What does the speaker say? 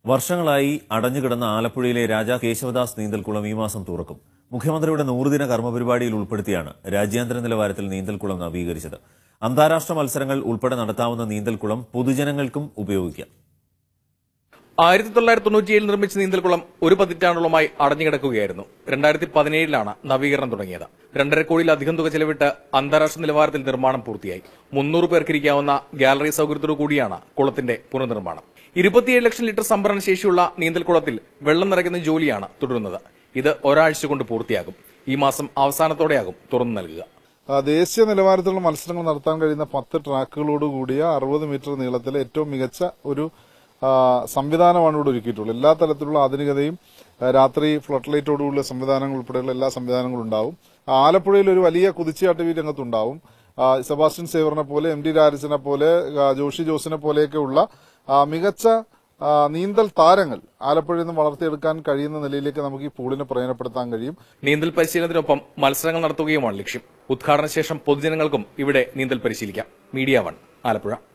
വർഷങ്ങളായി അടഞ്ഞുകിടന്ന ആലപ്പുഴയിലെ രാജാ കേശവദാസ് നീന്തൽക്കുളം ഈ മാസം തുറക്കും മുഖ്യമന്ത്രിയുടെ നൂറുദിന കർമ്മപരിപാടിയിൽ ഉൾപ്പെടുത്തിയാണ് രാജ്യാന്തര നിലവാരത്തിൽ നീന്തൽക്കുളം നവീകരിച്ചത് അന്താരാഷ്ട്ര മത്സരങ്ങൾ ഉൾപ്പെടെ നടത്താവുന്ന നീന്തൽക്കുളം പൊതുജനങ്ങൾക്കും ഉപയോഗിക്കാം ആയിരത്തി തൊള്ളായിരത്തി തൊണ്ണൂറ്റിയേഴിൽ നിർമ്മിച്ച നീന്തൽക്കുളം ഒരു പതിറ്റാണ്ടോളമായി അടഞ്ഞുകിടക്കുകയായിരുന്നു രണ്ടായിരത്തി പതിനേഴിലാണ് നവീകരണം തുടങ്ങിയത് രണ്ടര കോടിയിലധികം തുക ചെലവിട്ട് അന്താരാഷ്ട്ര നിലവാരത്തിൽ നിർമ്മാണം പൂർത്തിയായി മുന്നൂറ് പേർക്കിരിക്കാവുന്ന ഗാലറി സൗകര്യത്തോടു കൂടിയാണ് കുളത്തിന്റെ പുനർനിർമ്മാണം ഇരുപത്തിയേഴ് ലക്ഷം ലിറ്റർ സംഭരണ ശേഷിയുള്ള നീന്തൽക്കുളത്തിൽ വെള്ളം നിറയ്ക്കുന്ന ജോലിയാണ് തുടരുന്നത് ഇത് ഒരാഴ്ച കൊണ്ട് പൂർത്തിയാകും ഈ മാസം അവസാനത്തോടെയാകും തുറന്നു നൽകുക ആ, ദേശീയ നിലവാരത്തിലുള്ള മത്സരങ്ങൾ നടത്താൻ കഴിയുന്ന പത്ത് ട്രാക്കുകളോട് കൂടിയ അറുപത് മീറ്റർ നീളത്തിലെ ഏറ്റവും മികച്ച ഒരു ആ, സംവിധാനമാണ് ഇവിടെ ഒരുക്കിയിട്ടുള്ളത് എല്ലാ തരത്തിലുള്ള ആധുനികതയും ആ, രാത്രി ഫ്ലഡ് ലൈറ്റോടുകൂടിയ സംവിധാനങ്ങൾ ഉൾപ്പെടെയുള്ള എല്ലാ സംവിധാനങ്ങളും ഉണ്ടാവും ആലപ്പുഴയിൽ ഒരു വലിയ കുതിച്ചുചാട്ടവി രംഗത്തുണ്ടാവും ആ, സെബാസ്റ്റ്യൻ സേവറിനെ പോലെ എം ഡി രാജസിനെ പോലെ ആ, ജോഷി ജോസിനെ പോലെയൊക്കെയുള്ള ആ, മികച്ച ആ, നീന്തൽ താരങ്ങൾ ആലപ്പുഴയിൽ നിന്ന് വളർത്തിയെടുക്കാൻ കഴിയുന്ന നിലയിലേക്ക് നമുക്ക് ഈ പൂളിനെ പ്രയോജനപ്പെടുത്താൻ കഴിയും നീന്തൽ പരിശീലനത്തിനൊപ്പം മത്സരങ്ങൾ നടത്തുകയുമാണ് ലക്ഷ്യം ഉദ്ഘാടന ശേഷം പൊതുജനങ്ങൾക്കും ഇവിടെ നീന്തൽ പരിശീലിക്കാം മീഡിയ വൺ ആലപ്പുഴ